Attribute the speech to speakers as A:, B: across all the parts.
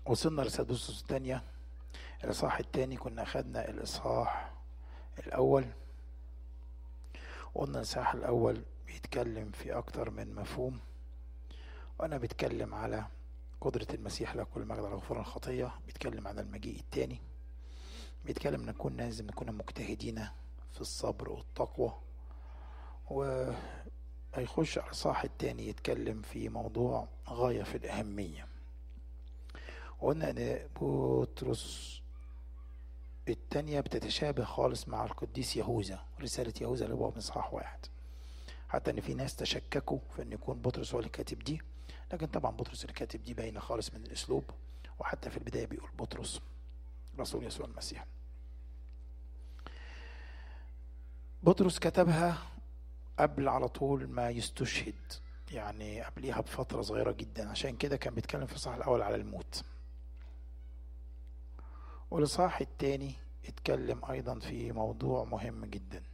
A: وصلنا لرسالة بطرس الثانية الإصحاح الثاني كنا أخدنا الإصحاح الأول قلنا الإصحاح الأول بيتكلم في أكتر من مفهوم وأنا بيتكلم على قدرة المسيح له كل مجد على غفران الخطية بيتكلم عن المجيء الثاني بيتكلم ان نكون لازم نكون مجتهدين في الصبر والتقوى وهيخش على الصاح التاني يتكلم في موضوع غاية في الأهمية وقلنا ان بطرس التانية بتتشابه خالص مع القديس يهوذا رسالة يهوذا اللي هو من إصحاح واحد حتى ان في ناس تشككوا في ان يكون بطرس هو اللي كاتب دي لكن طبعا بطرس اللي كاتب دي باينه خالص من الاسلوب وحتى في البدايه بيقول بطرس رسول يسوع المسيح بطرس كتبها قبل على طول ما يستشهد يعني قبليها بفترة صغيرة جدا عشان كده كان بيتكلم في الصح الأول على الموت والإصحاح التاني اتكلم أيضا في موضوع مهم جدا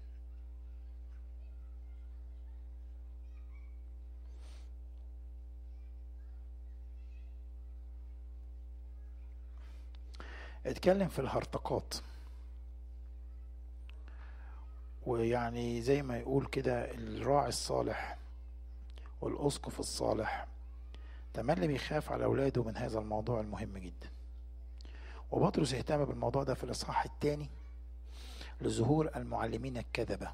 A: اتكلم في الهرطقات ويعني زي ما يقول كده الراعي الصالح والأسقف الصالح تملي بيخاف على أولاده من هذا الموضوع المهم جدا وبطرس اهتم بالموضوع ده في الإصحاح الثاني لظهور المعلمين الكذبة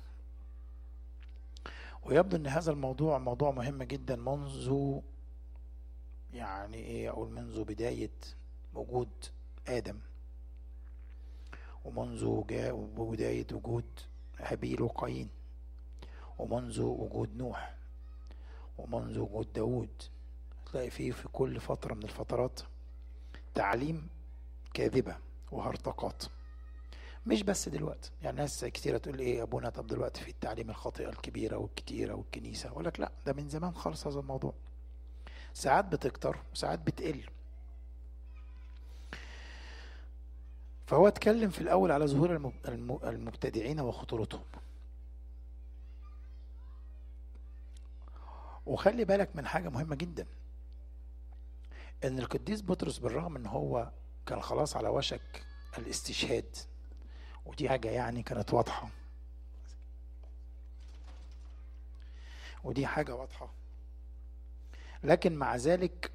A: ويبدو ان هذا الموضوع موضوع مهم جدا منذ يعني ايه اقول منذ بداية وجود آدم ومنذ جاء بداية وجود هابيل وقايين ومنذ وجود نوح ومنذ وجود داود تلاقي فيه في كل فترة من الفترات تعليم كاذبة وهرطقات مش بس دلوقتي يعني ناس كتيرة تقول ايه ابونا طب دلوقتي في التعليم الخاطئة الكبيرة والكتيرة والكنيسة اقول لك لا ده من زمان خالص هذا الموضوع ساعات بتكتر وساعات بتقل فهو اتكلم في الأول على ظهور المبتدعين وخطورتهم وخلي بالك من حاجة مهمة جدا ان القديس بطرس بالرغم ان هو كان خلاص على وشك الاستشهاد ودي حاجة يعني كانت واضحة ودي حاجة واضحة لكن مع ذلك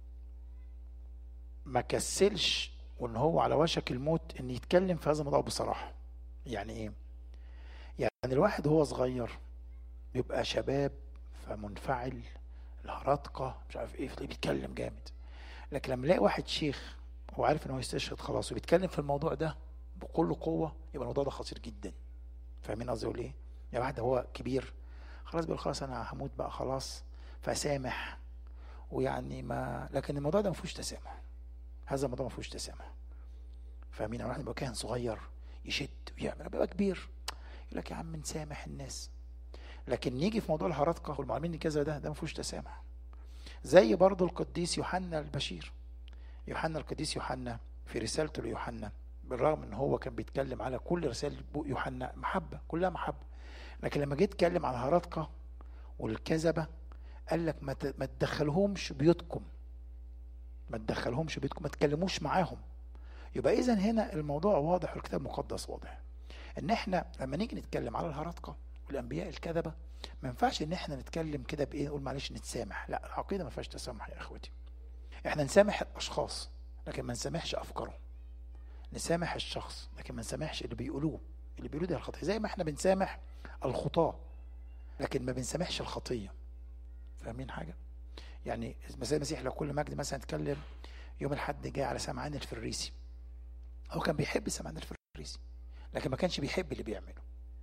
A: ما كسلش وان هو على وشك الموت ان يتكلم في هذا الموضوع بصراحه يعني ايه يعني الواحد وهو صغير بيبقى شباب فمنفعل الهرطقة مش عارف ايه فتلاقيه بيتكلم جامد لكن لما يلاقي واحد شيخ هو عارف ان هو يستشهد خلاص وبيتكلم في الموضوع ده بكل قوة يبقى الموضوع ده خطير جدا فاهمين قصدي اقول ايه؟ يعني واحد هو كبير خلاص بيقول خلاص انا هموت بقى خلاص فسامح ويعني ما لكن الموضوع ده ما فيهوش تسامح هذا الموضوع ما فيهوش تسامح فاهمين الواحد يبقى كان صغير يشد ويعمل بيبقى كبير يقول لك يا عم نسامح الناس لكن نيجي في موضوع الهرطقه والمعلمين كذا ده ده ما فيهوش تسامح زي برضه القديس يوحنا البشير يوحنا القديس يوحنا في رسالته ليوحنا بالرغم ان هو كان بيتكلم على كل رسائل يوحنا محبه كلها محبه لكن لما جه يتكلم على الهرطقه والكذبه قال لك ما ما تدخلهمش بيوتكم ما تدخلهمش بيتكم ما تكلموش معاهم يبقى اذا هنا الموضوع واضح والكتاب المقدس واضح ان احنا لما نيجي نتكلم على الهرطقه والانبياء الكذبه ما ينفعش ان احنا نتكلم كده بايه نقول معلش نتسامح لا العقيده ما فيهاش تسامح يا اخوتي احنا نسامح الاشخاص لكن ما نسامحش افكارهم نسامح الشخص لكن ما نسامحش اللي بيقولوه اللي بيقولوه ده الخطيه زي ما احنا بنسامح الخطاه لكن ما بنسامحش الخطيه فاهمين حاجه يعني مثلا المسيح لو كل مجد مثلا اتكلم يوم الحد جاي على سمعان الفريسي هو كان بيحب سمعان الفريسي لكن ما كانش بيحب اللي بيعمله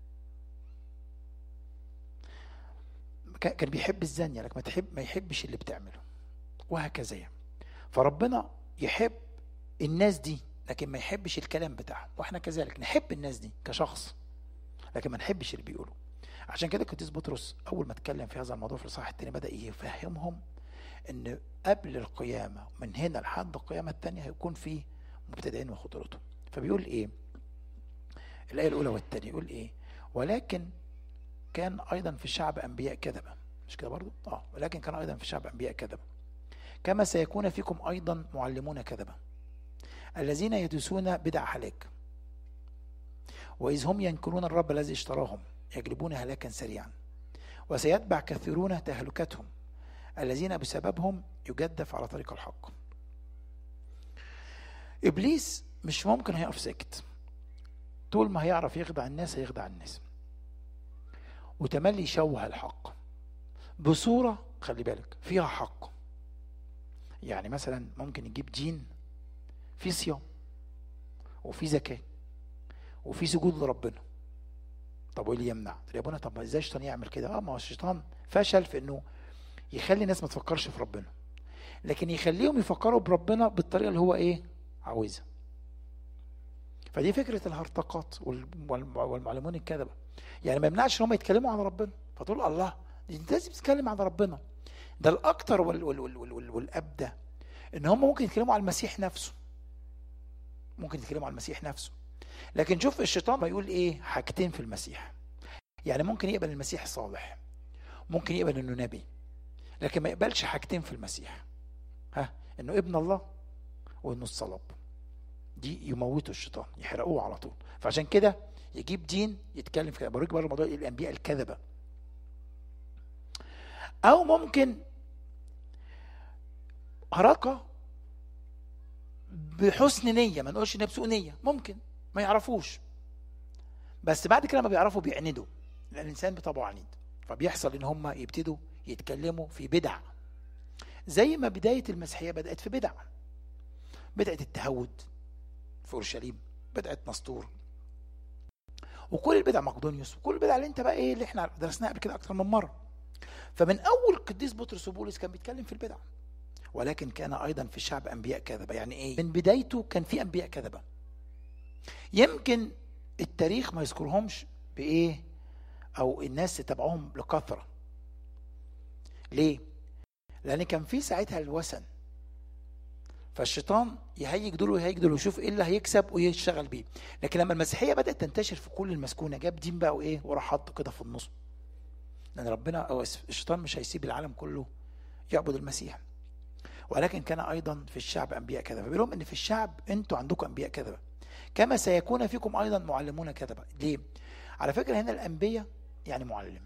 A: كان بيحب الزانية لكن ما تحب ما يحبش اللي بتعمله وهكذا يعني فربنا يحب الناس دي لكن ما يحبش الكلام بتاعهم واحنا كذلك نحب الناس دي كشخص لكن ما نحبش اللي بيقولوا عشان كده القديس بطرس اول ما اتكلم في هذا الموضوع في الاصحاح الثاني بدا يفهمهم ان قبل القيامه من هنا لحد القيامه الثانيه هيكون في مبتدئين وخطورتهم فبيقول ايه الايه الاولى والثانيه يقول ايه ولكن كان ايضا في الشعب انبياء كذبه مش كده برضو اه ولكن كان ايضا في الشعب انبياء كذبه كما سيكون فيكم ايضا معلمون كذبه الذين يدسون بدع هلاك وإذ هم ينكرون الرب الذي اشتراهم يجلبون هلاكا سريعا وسيتبع كثيرون تهلكتهم الذين بسببهم يجدف على طريق الحق إبليس مش ممكن هيقف ساكت طول ما هيعرف يخدع الناس هيخدع الناس وتملي يشوه الحق بصورة خلي بالك فيها حق يعني مثلا ممكن يجيب دين في صيام وفي زكاة وفي سجود لربنا طب وايه اللي يمنع؟ طب يا ابونا طب ازاي الشيطان يعمل كده؟ اه ما هو الشيطان فشل في انه يخلي الناس ما تفكرش في ربنا لكن يخليهم يفكروا بربنا بالطريقه اللي هو ايه؟ عاوزها فدي فكره الهرطقات والمعلمون الكذبه يعني ما يمنعش ان هم يتكلموا عن ربنا فتقول الله انت لازم تتكلم عن ربنا ده الاكتر وال وال وال وال وال والابدى ان هم ممكن يتكلموا عن المسيح نفسه ممكن يتكلموا عن المسيح نفسه لكن شوف الشيطان ما يقول ايه حاجتين في المسيح يعني ممكن يقبل المسيح صالح ممكن يقبل انه نبي لكن ما يقبلش حاجتين في المسيح ها انه ابن الله وانه الصلب دي يموتوا الشيطان يحرقوه على طول فعشان كده يجيب دين يتكلم في بوريك بره موضوع الانبياء الكذبه او ممكن حركه بحسن نيه ما نقولش انها بسوء نيه ممكن ما يعرفوش بس بعد كده ما بيعرفوا بيعندوا لان الانسان بطبعه عنيد فبيحصل ان هم يبتدوا يتكلموا في بدع زي ما بدايه المسيحيه بدات في بدع بدات التهود في اورشليم بدات نسطور وكل البدع مقدونيوس وكل البدع اللي انت بقى ايه اللي احنا درسناها قبل كده اكتر من مره فمن اول قديس بطرس وبولس كان بيتكلم في البدع ولكن كان ايضا في الشعب انبياء كذبه يعني ايه من بدايته كان في انبياء كذبه يمكن التاريخ ما يذكرهمش بايه او الناس تتابعهم لكثره ليه لان كان في ساعتها الوثن فالشيطان يهيج دول ويهيج دول ويشوف ايه اللي هيكسب ويشتغل بيه لكن لما المسيحيه بدات تنتشر في كل المسكونه جاب دين بقى وايه وراح حطه كده في النص لان ربنا او الشيطان مش هيسيب العالم كله يعبد المسيح ولكن كان ايضا في الشعب انبياء كذبه بيقول لهم ان في الشعب انتوا عندكم انبياء كذبه كما سيكون فيكم ايضا معلمون كذبه ليه على فكره هنا الانبياء يعني معلم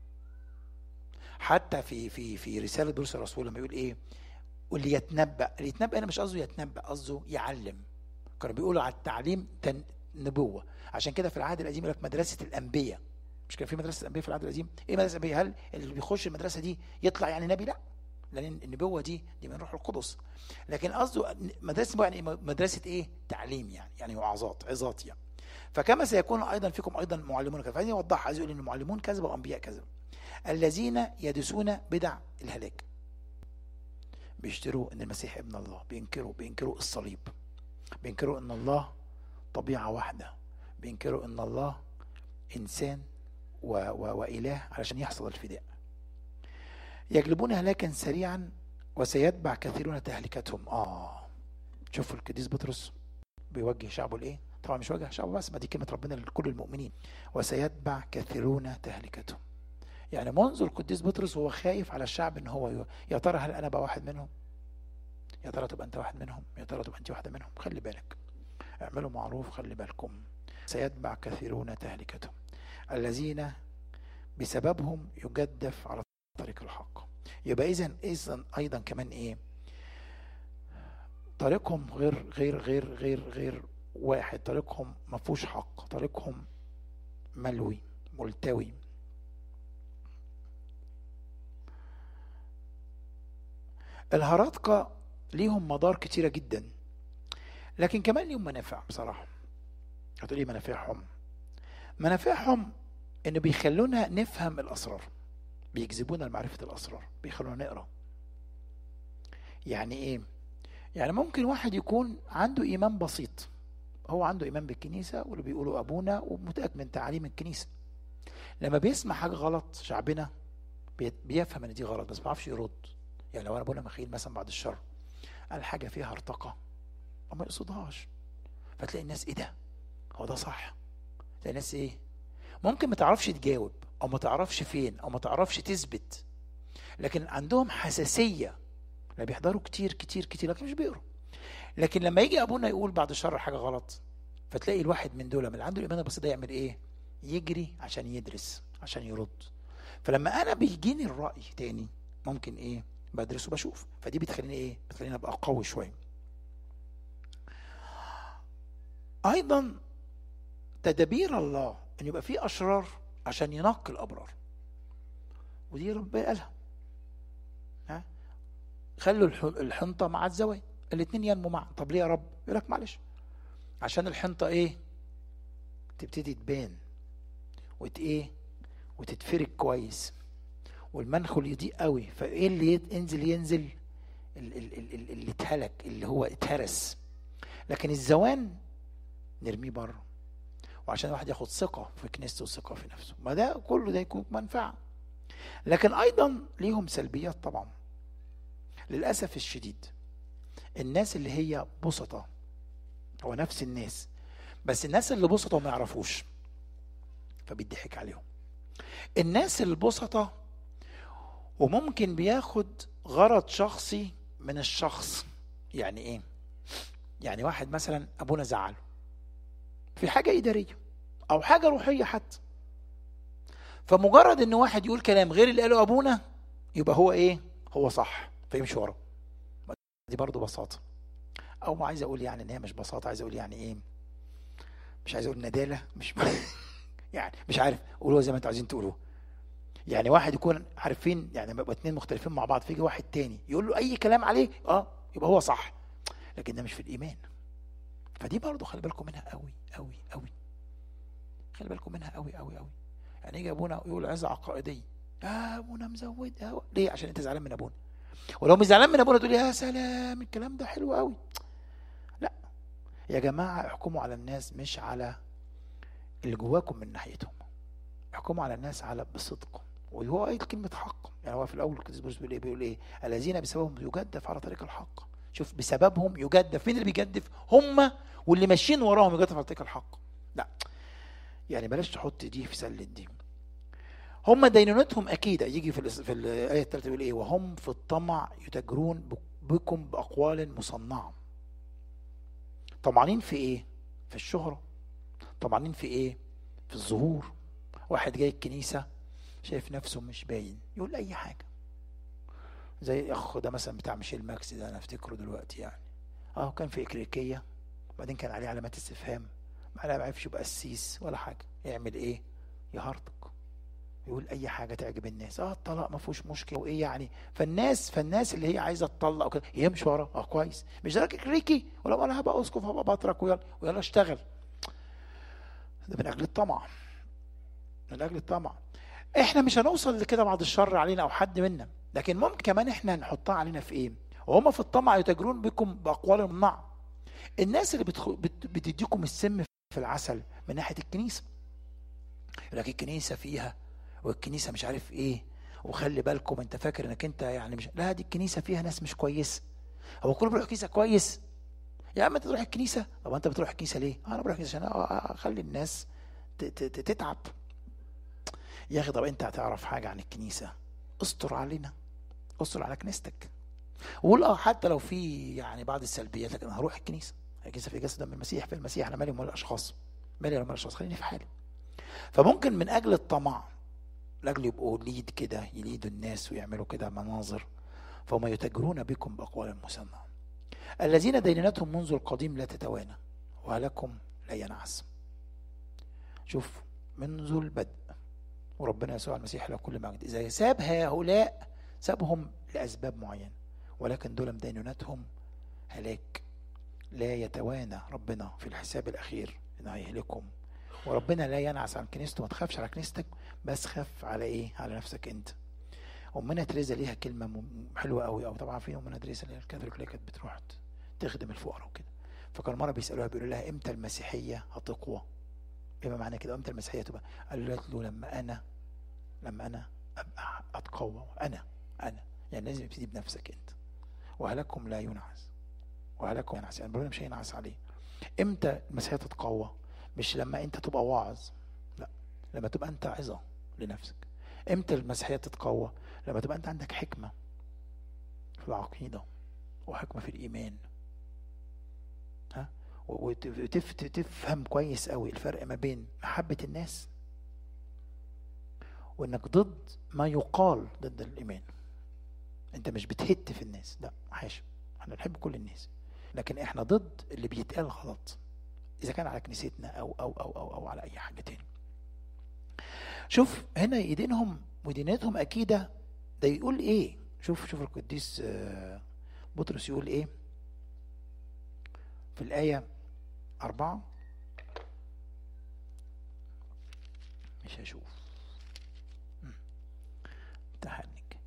A: حتى في في في رساله بولس الرسول لما يقول ايه واللي يتنبأ اللي يتنبأ هنا مش قصده يتنبأ قصده يعلم كانوا بيقولوا على التعليم تن... نبوة عشان كده في العهد القديم يقول لك مدرسة الأنبياء مش كان في مدرسة الأنبياء في العهد القديم إيه مدرسة الأنبياء هل اللي بيخش المدرسة دي يطلع يعني نبي لا لأن النبوة دي دي من روح القدس لكن قصده مدرسة يعني مدرسة إيه تعليم يعني يعني وعظات عظات يعني فكما سيكون أيضا فيكم أيضا معلمون كذا فعايز يوضح عايز يقول إن المعلمون كذبة وأنبياء كذبة الذين يدسون بدع الهلاك بيشتروا ان المسيح ابن الله بينكروا بينكروا الصليب بينكروا ان الله طبيعة واحدة بينكروا ان الله انسان و و واله علشان يحصل الفداء يجلبون هلاكا سريعا وسيتبع كثيرون تهلكتهم اه شوفوا القديس بطرس بيوجه شعبه لايه طبعا مش وجه شعبه بس ما دي كلمه ربنا لكل المؤمنين وسيتبع كثيرون تهلكتهم يعني منذ القديس بطرس هو خايف على الشعب ان هو يا ترى هل انا بقى واحد منهم يا ترى تبقى انت واحد منهم يا ترى تبقى انت واحده منهم خلي بالك اعملوا معروف خلي بالكم سيتبع كثيرون تهلكتهم الذين بسببهم يجدف على طريق الحق يبقى اذا اذا ايضا كمان ايه طريقهم غير غير غير غير غير واحد طريقهم ما فيهوش حق طريقهم ملوي ملتوي الهرطقة ليهم مدار كتيرة جدا لكن كمان ليهم منافع بصراحة هتقولي منافعهم منافعهم ان بيخلونا نفهم الاسرار بيجذبونا لمعرفة الاسرار بيخلونا نقرا يعني ايه يعني ممكن واحد يكون عنده ايمان بسيط هو عنده ايمان بالكنيسة واللي بيقولوا ابونا ومتأكد من تعاليم الكنيسة لما بيسمع حاجة غلط شعبنا بيفهم ان دي غلط بس ما بيعرفش يرد يعني لو انا ابونا مخيل مثلا بعد الشر قال حاجه فيها ارتقى وما يقصدهاش فتلاقي الناس ايه ده هو ده صح تلاقي الناس ايه ممكن ما تعرفش تجاوب او ما تعرفش فين او ما تعرفش تثبت لكن عندهم حساسيه لا بيحضروا كتير كتير كتير لكن مش بيقروا لكن لما يجي ابونا يقول بعد الشر حاجه غلط فتلاقي الواحد من دول من اللي عنده الايمان البسيط ده يعمل ايه يجري عشان يدرس عشان يرد فلما انا بيجيني الراي تاني ممكن ايه بدرس وبشوف فدي بتخليني ايه بتخليني ابقى قوي شويه ايضا تدابير الله ان يبقى في اشرار عشان ينقي الابرار ودي ربنا قالها ها خلوا الح- الحنطه مع الزوايا الاثنين ينمو معا طب ليه يا رب يقول لك معلش عشان الحنطه ايه تبتدي تبان وت ايه وتتفرك كويس والمنخل يضيق قوي فايه اللي يت- ينزل ينزل ال- ال- ال- ال- اللي اتهلك اللي هو اتهرس لكن الزوان نرميه بره وعشان الواحد ياخد ثقه في كنيسته وثقه في نفسه ما ده كله ده يكون منفعه لكن ايضا ليهم سلبيات طبعا للاسف الشديد الناس اللي هي بسطة هو نفس الناس بس الناس اللي بسطة ما يعرفوش فبيضحك عليهم الناس البسطة وممكن بياخد غرض شخصي من الشخص يعني ايه يعني واحد مثلا ابونا زعله في حاجة ادارية او حاجة روحية حتى فمجرد ان واحد يقول كلام غير اللي قاله ابونا يبقى هو ايه هو صح فيمشي وراه دي برضو بساطة او عايز اقول يعني ان هي مش بساطة عايز اقول يعني ايه مش عايز اقول ندالة مش يعني مش عارف قولوها زي ما انتوا عايزين تقولوها يعني واحد يكون عارفين يعني لما يبقى اتنين مختلفين مع بعض فيجي واحد تاني يقول له اي كلام عليه اه يبقى هو صح لكن ده مش في الايمان فدي برضو خلي بالكم منها قوي قوي قوي خلي بالكم منها قوي قوي قوي يعني يجي ابونا يقول عزة عقائدية يا ابونا مزود يا ليه عشان انت زعلان من ابونا ولو مش زعلان من ابونا تقول يا سلام الكلام ده حلو قوي لا يا جماعة احكموا على الناس مش على اللي جواكم من ناحيتهم احكموا على الناس على بصدق وهو قايل كلمة حق يعني هو في الأول القديس بولس بيقول إيه بيقول إيه الذين بسببهم يجدف على طريق الحق شوف بسببهم يجدف مين اللي بيجدف هم واللي ماشيين وراهم يجدف على طريق الحق لا يعني بلاش تحط دي في سلة دي هم دينونتهم أكيد يجي في الإس- في الآية الثالثة يقول إيه وهم في الطمع يتجرون بك- بكم بأقوال مصنعة طمعانين في إيه؟ في الشهرة طمعانين في إيه؟ في الظهور واحد جاي الكنيسة شايف نفسه مش باين يقول أي حاجة زي أخ ده مثلا بتاع ميشيل ماكس ده أنا أفتكره دلوقتي يعني أه كان في إكريكية وبعدين كان عليه علامات استفهام بعدها ما عرفش يبقى قسيس ولا حاجة يعمل إيه؟ يهرطق يقول اي حاجه تعجب الناس اه الطلاق ما فيهوش مشكله وايه يعني فالناس فالناس اللي هي عايزه تطلق وكده يمشي وراه اه كويس مش ده كريكي ولا انا هبقى اسقف هبقى بطرك ويلا ويلا اشتغل ده من اجل الطمع من اجل الطمع احنا مش هنوصل لكده بعد الشر علينا او حد منا لكن ممكن كمان احنا نحطها علينا في ايه وهم في الطمع يتاجرون بكم باقوال منع الناس اللي بتخ... بت... بتديكم السم في العسل من ناحيه الكنيسه يقول لك الكنيسه فيها والكنيسه مش عارف ايه وخلي بالكم انت فاكر انك انت يعني مش لا دي الكنيسه فيها ناس مش كويس هو كله بيروح الكنيسه كويس يا عم انت تروح الكنيسه طب انت بتروح الكنيسه ليه انا بروح الكنيسه عشان اخلي الناس ت- ت- ت- تتعب يا اخي طب انت هتعرف حاجه عن الكنيسه استر علينا استر على كنيستك وقول اه حتى لو في يعني بعض السلبيات لكن انا هروح الكنيسه الكنيسه في جسد دم المسيح في المسيح انا مالي ومال الاشخاص مالي ومال الاشخاص خليني في حالي فممكن من اجل الطمع لاجل يبقوا ليد كده يليدوا الناس ويعملوا كده مناظر فهم يتاجرون بكم باقوال مسمى الذين دينونتهم منذ القديم لا تتوانى ولكم لا ينعس شوف منذ البدء وربنا يسوع المسيح له كل مجد اذا ساب هؤلاء سابهم لاسباب معينه ولكن دول دينونتهم هلاك لا يتوانى ربنا في الحساب الاخير انه هيهلكهم وربنا لا ينعس عن كنيسته ما تخافش على كنيستك بس خاف على ايه على نفسك انت امنا تريزا ليها كلمه م- حلوه قوي او طبعا في امنا تريزا اللي هي الكاثوليك اللي كانت بتروح ت- تخدم الفقراء وكده فكان مره بيسالوها بيقولوا لها امتى المسيحيه هتقوى ايه معنى كده امتى المسيحيه تبقى قالت له لما انا لما انا ابقى اتقوى انا انا يعني لازم يبتدي بنفسك انت وهلكم لا ينعس وهلكم ينعس يعني ربنا مش هينعس عليه امتى المسيحيه تتقوى مش لما انت تبقى واعظ لا لما تبقى انت عظه لنفسك امتى المسيحيه تتقوى لما تبقى انت عندك حكمه في العقيده وحكمه في الايمان وتفهم كويس قوي الفرق ما بين محبة الناس وانك ضد ما يقال ضد الايمان انت مش بتهت في الناس لا حاشا احنا بنحب كل الناس لكن احنا ضد اللي بيتقال غلط اذا كان على كنيستنا او او او او, أو على اي حاجه تاني شوف هنا ايدينهم ودينتهم اكيده ده يقول ايه شوف شوف القديس آه، بطرس يقول ايه في الآية أربعة مش هشوف تحنك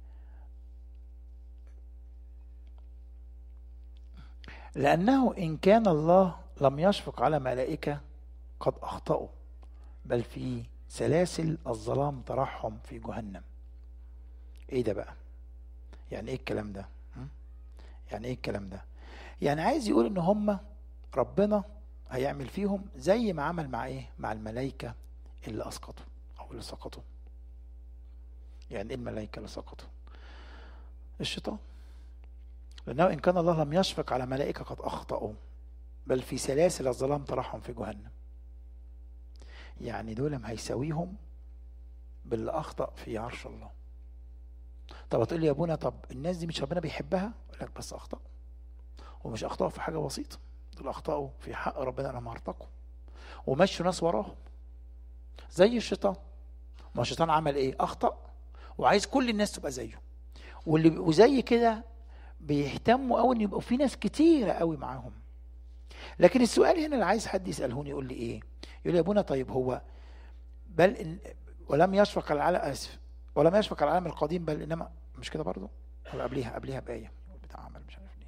A: لأنه إن كان الله لم يشفق على ملائكة قد أخطأوا بل في سلاسل الظلام ترحم في جهنم ايه ده بقى يعني ايه الكلام ده يعني ايه الكلام ده يعني عايز يقول ان هم ربنا هيعمل فيهم زي ما عمل مع ايه مع الملائكه اللي اسقطوا او اللي سقطوا يعني ايه الملائكه اللي سقطوا الشيطان لانه ان كان الله لم يشفق على ملائكه قد اخطاوا بل في سلاسل الظلام طرحهم في جهنم يعني دول هيساويهم باللي اخطا في عرش الله طب هتقول لي يا ابونا طب الناس دي مش ربنا بيحبها اقول لك بس اخطاوا ومش اخطاوا في حاجه بسيطه دول اخطاوا في حق ربنا لما ارتقوا ومشوا ناس وراهم زي الشيطان ما الشيطان عمل ايه اخطا وعايز كل الناس تبقى زيه واللي وزي كده بيهتموا قوي ان يبقوا في ناس كتيره قوي معاهم لكن السؤال هنا اللي عايز حد يسالهوني يقول لي ايه يقول لي يا ابونا طيب هو بل إن ولم يشفق على العالم اسف ولم يشفق على العالم القديم بل انما مش كده برضه ولا قبليها قبليها بايه بتاع عمل مش عارف ليه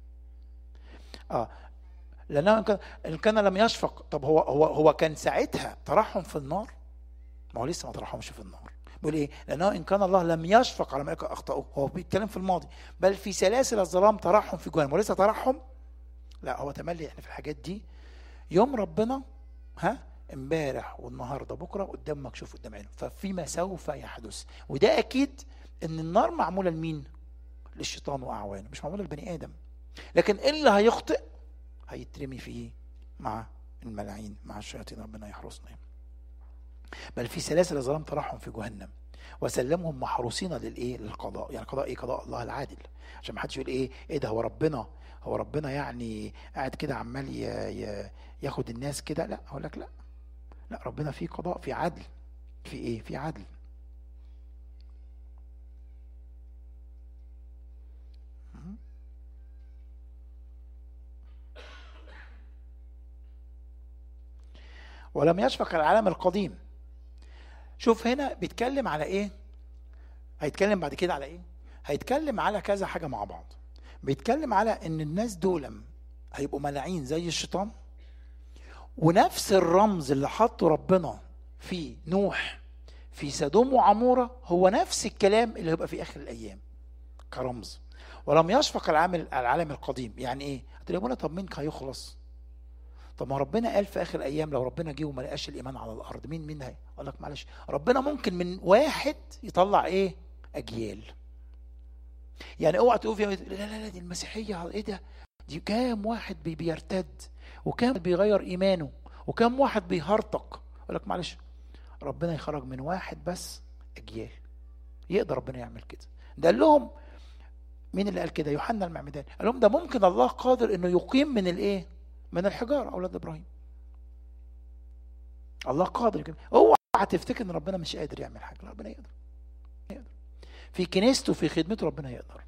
A: اه لانه ان كان ان كان لم يشفق طب هو هو هو كان ساعتها ترحم في النار ما هو لسه ما ترحمش في النار بيقول ايه لانه ان كان الله لم يشفق على ملائكه اخطاوا هو بيتكلم في الماضي بل في سلاسل الظلام ترحم في جهنم ولسه ترحم لا هو تملي احنا في الحاجات دي يوم ربنا ها امبارح والنهارده بكره قدام مكشوف قدام عينه ففيما سوف يحدث وده اكيد ان النار معموله لمين للشيطان واعوانه مش معموله للبني ادم لكن اللي هيخطئ هيترمي فيه مع الملاعين مع الشياطين ربنا يحرسنا بل في سلاسل ظلام ترحم في جهنم وسلمهم محروسين للايه للقضاء يعني قضاء ايه قضاء الله العادل عشان ما حدش يقول ايه ايه ده هو ربنا هو ربنا يعني قاعد كده عمال ياخد الناس كده لا اقول لك لا لا ربنا في قضاء في عدل في ايه في عدل ولم يشفق على العالم القديم شوف هنا بيتكلم على ايه هيتكلم بعد كده على ايه هيتكلم على كذا حاجة مع بعض بيتكلم على ان الناس دول هيبقوا ملاعين زي الشيطان ونفس الرمز اللي حطه ربنا في نوح في سدوم وعمورة هو نفس الكلام اللي هيبقى في آخر الأيام كرمز ولم يشفق العالم العالم القديم يعني ايه؟ هتقول طب مين هيخلص؟ طب ما ربنا قال في اخر الايام لو ربنا جه وما لقاش الايمان على الارض مين مين هي؟ اقول لك معلش ربنا ممكن من واحد يطلع ايه؟ اجيال. يعني اوعى تقول لا لا لا دي المسيحيه ايه ده؟ دي كام واحد بي بيرتد وكام بيغير ايمانه وكام واحد بيهرطق اقول لك معلش ربنا يخرج من واحد بس اجيال يقدر ربنا يعمل كده ده قال لهم مين اللي قال كده يوحنا المعمدان قال لهم ده ممكن الله قادر انه يقيم من الايه من الحجاره اولاد ابراهيم الله قادر يقيم اوعى تفتكر ان ربنا مش قادر يعمل حاجه لا ربنا يقدر يقدر في كنيسته في خدمته ربنا يقدر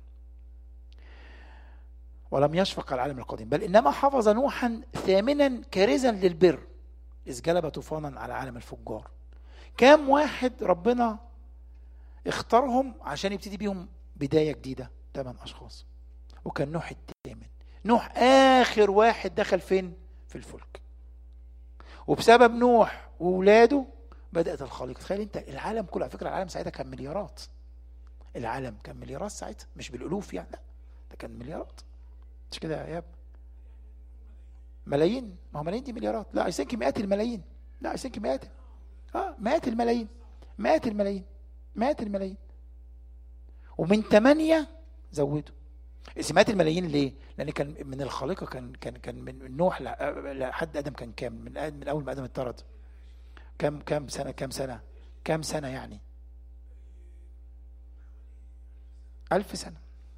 A: ولم يشفق على العالم القديم بل انما حفظ نوحا ثامنا كارزا للبر اذ جلب طوفانا على عالم الفجار كام واحد ربنا اختارهم عشان يبتدي بيهم بدايه جديده ثمان اشخاص وكان نوح الثامن نوح اخر واحد دخل فين في الفلك وبسبب نوح وولاده بدات الخليقه تخيل انت العالم كله على فكره العالم ساعتها كان مليارات العالم كان مليارات ساعتها مش بالالوف يعني لا ده كان مليارات مش كده يا اياب ملايين ما هو ملايين دي مليارات لا اي ثينك مئات الملايين لا اي ثينك مئات اه مئات الملايين مئات الملايين مئات الملايين ومن ثمانية زودوا سمات الملايين ليه؟ لان كان من الخليقه كان كان كان من نوح لحد ادم كان كام؟ من من اول ما ادم اتطرد كام كام سنه كام سنه؟ كام سنه يعني؟ ألف سنة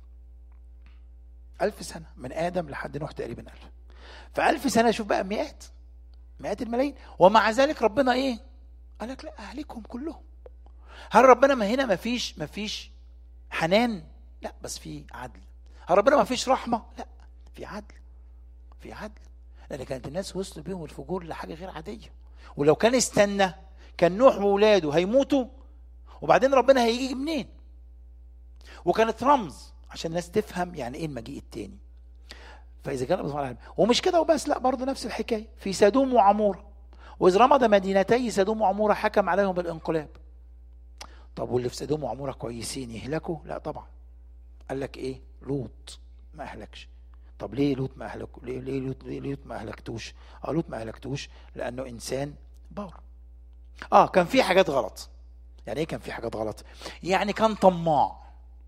A: ألف سنة من آدم لحد نوح تقريبا ألف فألف سنة شوف بقى مئات مئات الملايين ومع ذلك ربنا إيه؟ قال لك لا أهلكهم كلهم هل ربنا ما هنا ما فيش ما فيش حنان؟ لا بس في عدل هل ربنا ما فيش رحمة؟ لا في عدل في عدل لأن كانت الناس وصلوا بيهم الفجور لحاجة غير عادية ولو كان استنى كان نوح وولاده هيموتوا وبعدين ربنا هيجي منين؟ وكانت رمز عشان الناس تفهم يعني ايه المجيء التاني فاذا كان الله ومش كده وبس لا برضه نفس الحكايه في سدوم وعموره واذ رمض مدينتي سدوم وعموره حكم عليهم بالانقلاب طب واللي في سدوم وعموره كويسين يهلكوا لا طبعا قال لك ايه لوط ما اهلكش طب ليه لوط ما اهلك ليه ليه لوط ليه لوط ما اهلكتوش اه لوط ما اهلكتوش لانه انسان بار اه كان في حاجات غلط يعني ايه كان في حاجات غلط يعني كان طماع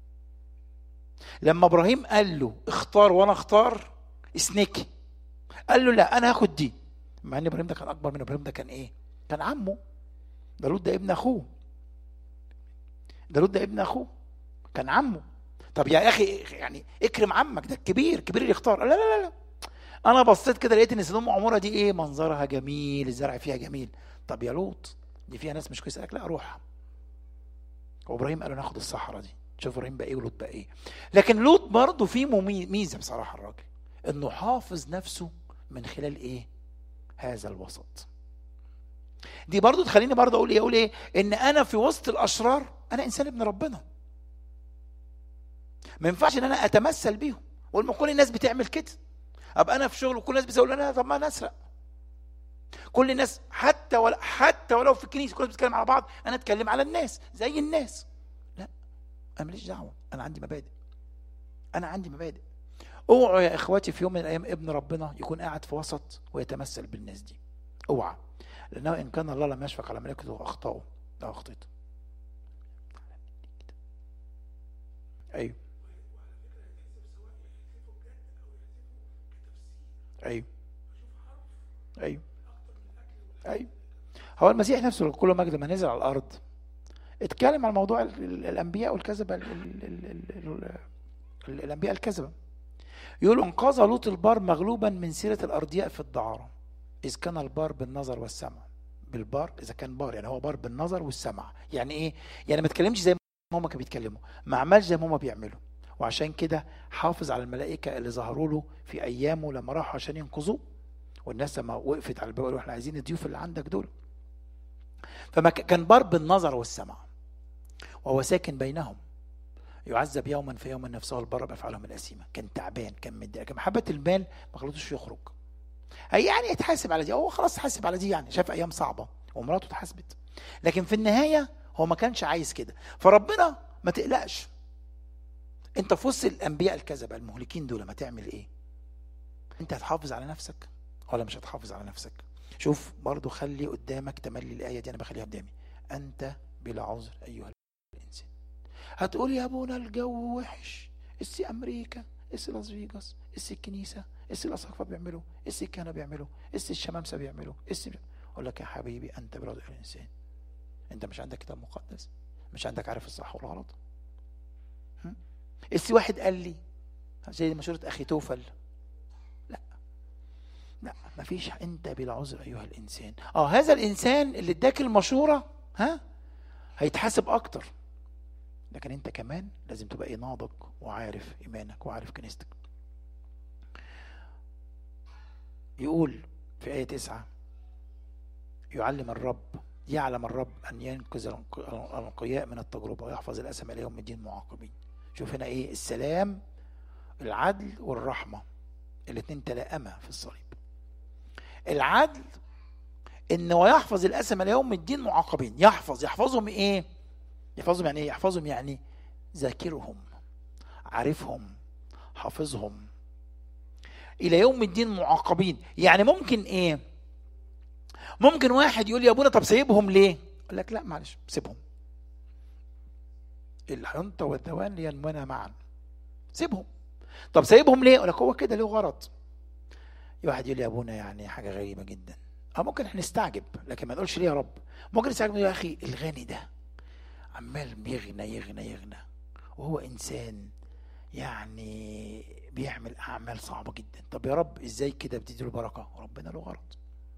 A: لما ابراهيم قال له اختار وانا اختار اسنكي قال له لا انا هاخد دي مع ان ابراهيم ده كان اكبر من ابراهيم ده كان ايه كان عمه ده لوط ده ابن اخوه ده لوط ده ابن اخوه كان عمه طب يا اخي يعني اكرم عمك ده الكبير كبير اللي يختار لا لا لا لا انا بصيت كده لقيت ان سدوم عموره دي ايه منظرها جميل الزرع فيها جميل طب يا لوط دي فيها ناس مش كويسه لك لا روح وابراهيم قال له ناخد الصحراء دي شوف ابراهيم بقى ايه ولوط بقى ايه لكن لوط برضه فيه ميزه بصراحه الراجل انه حافظ نفسه من خلال ايه هذا الوسط دي برضه تخليني برضه اقول ايه اقول ايه ان انا في وسط الاشرار انا انسان ابن ربنا ما ينفعش ان انا اتمثل بيهم ولما كل الناس بتعمل كده ابقى انا في شغل وكل الناس بتقول انا طب ما انا اسرق كل الناس حتى ولا حتى ولو في الكنيسه كل الناس بتتكلم على بعض انا اتكلم على الناس زي الناس لا انا ماليش دعوه انا عندي مبادئ انا عندي مبادئ اوعوا يا اخواتي في يوم من الايام ابن ربنا يكون قاعد في وسط ويتمثل بالناس دي اوعى لانه ان كان الله لم يشفق على ملائكته واخطاه لا اخطيت ايوه ايوه ايوه ايوه هو المسيح نفسه كل مجد لما نزل على الارض اتكلم عن موضوع الانبياء والكذبه الانبياء الكذبه يقول انقذ لوط البار مغلوبا من سيره الارضياء في الدعاره اذ كان البار بالنظر والسمع بالبار اذا كان بار يعني هو بار بالنظر والسمع يعني ايه يعني ما تكلمش زي ما هم كانوا بيتكلموا ما عملش زي ما هم بيعملوا وعشان كده حافظ على الملائكه اللي ظهروا له في ايامه لما راحوا عشان ينقذوه والناس لما وقفت على الباب قالوا احنا عايزين الضيوف اللي عندك دول فما كان بار بالنظر والسمع وهو ساكن بينهم يعذب يوما في يوم نفسه البر بافعالهم الاسيمه كان تعبان كان متضايق كان محبه المال ما خلتوش يخرج هي يعني يتحاسب على دي هو خلاص حاسب على دي يعني شاف ايام صعبه ومراته اتحاسبت لكن في النهايه هو ما كانش عايز كده فربنا ما تقلقش انت في وسط الانبياء الكذبه المهلكين دول ما تعمل ايه انت هتحافظ على نفسك ولا مش هتحافظ على نفسك شوف برضو خلي قدامك تملي الايه دي انا بخليها قدامي انت بلا عذر ايها الانسان هتقول يا ابونا الجو وحش اسي امريكا اسي لاس فيجاس اسي الكنيسه اسي الاساقفه بيعملوا اسي الكهنه بيعملوا اسي الشمامسه بيعملوا اسي اقول لك يا حبيبي انت بلا عذر الانسان انت مش عندك كتاب مقدس مش عندك عارف الصح والغلط اسي واحد قال لي زي مشورة اخي توفل لا لا مفيش انت بلا عذر ايها الانسان اه هذا الانسان اللي اداك المشوره ها هيتحاسب اكتر لكن انت كمان لازم تبقى ايه ناضج وعارف ايمانك وعارف كنيستك يقول في آية تسعة يعلم الرب يعلم الرب أن ينقذ الأنقياء من التجربة ويحفظ الأسم إلى يوم الدين معاقبين شوف هنا إيه السلام العدل والرحمة الاثنين تلاءما في الصليب العدل ان ويحفظ الاسم ليوم الدين معاقبين يحفظ يحفظهم ايه يحفظهم يعني ايه يحفظهم يعني ذاكرهم عارفهم حافظهم الى يوم الدين معاقبين يعني ممكن ايه ممكن واحد يقول يا ابونا طب سايبهم ليه اقول لك لا معلش سيبهم الحنطة والذوان ينمونا معا سيبهم طب سايبهم ليه؟ اقول لك هو كده له غرض واحد يقول لي يا ابونا يعني حاجه غريبه جدا اه ممكن احنا نستعجب لكن ما نقولش ليه يا رب ممكن نستعجب يا اخي الغني ده عمال بيغنى يغنى يغنى وهو انسان يعني بيعمل اعمال صعبه جدا طب يا رب ازاي كده بتدي له بركه ربنا له غرض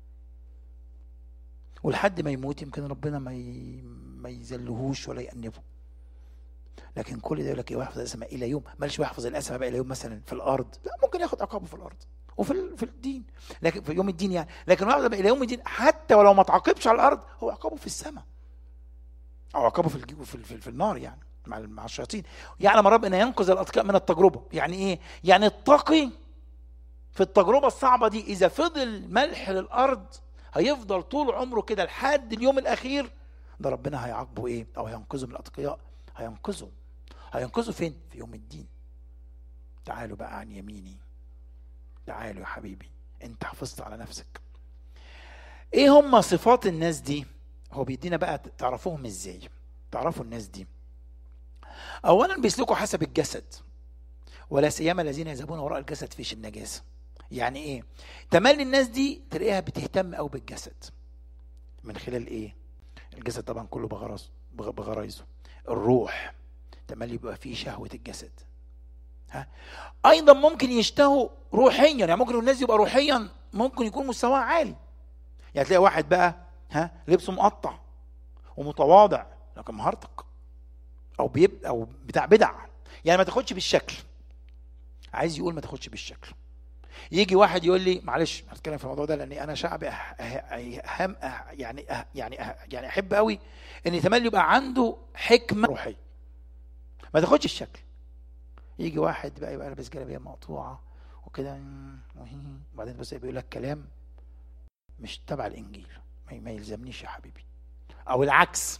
A: ولحد ما يموت يمكن ربنا ما ي... ما يذلهوش ولا يأنبه لكن كل ده يقول لك يحفظ الاسماء الى يوم مالش يحفظ الاسماء بقى الى يوم مثلا في الارض لا ممكن ياخد عقابه في الارض وفي ال... في الدين لكن في يوم الدين يعني لكن يحفظ الى يوم الدين حتى ولو ما تعاقبش على الارض هو عقابه في السماء او عقابه في الج... في, في, في النار يعني مع مع الشياطين يعلم الرب ان ينقذ الاتقياء من التجربه يعني ايه يعني التقي في التجربه الصعبه دي اذا فضل ملح للارض هيفضل طول عمره كده لحد اليوم الاخير ده ربنا هيعاقبه ايه او هينقذه من الاتقياء هينقذه هينقذه فين في يوم الدين تعالوا بقى عن يميني تعالوا يا حبيبي انت حافظت على نفسك ايه هم صفات الناس دي هو بيدينا بقى تعرفوهم ازاي تعرفوا الناس دي اولا بيسلكوا حسب الجسد ولا سيما الذين يذهبون وراء الجسد في النجاسه يعني ايه تملي الناس دي تلاقيها بتهتم قوي بالجسد من خلال ايه الجسد طبعا كله بغرز بغرايزه الروح تملي بيبقى فيه شهوه الجسد ها ايضا ممكن يشتهوا روحيا يعني ممكن الناس يبقى روحيا ممكن يكون مستواه عالي يعني تلاقي واحد بقى ها لبسه مقطع ومتواضع لكن مهارتك او بيب او بتاع بدع يعني ما تاخدش بالشكل عايز يقول ما تاخدش بالشكل يجي واحد يقول لي معلش هتكلم في الموضوع ده لاني انا شعبي اهم يعني أه يعني أه يعني احب قوي ان تملي يبقى عنده حكمه روحيه ما تاخدش الشكل يجي واحد بقى يبقى لابس جلابيه مقطوعه وكده وبعدين بس بيقول لك كلام مش تبع الانجيل ما يلزمنيش يا حبيبي او العكس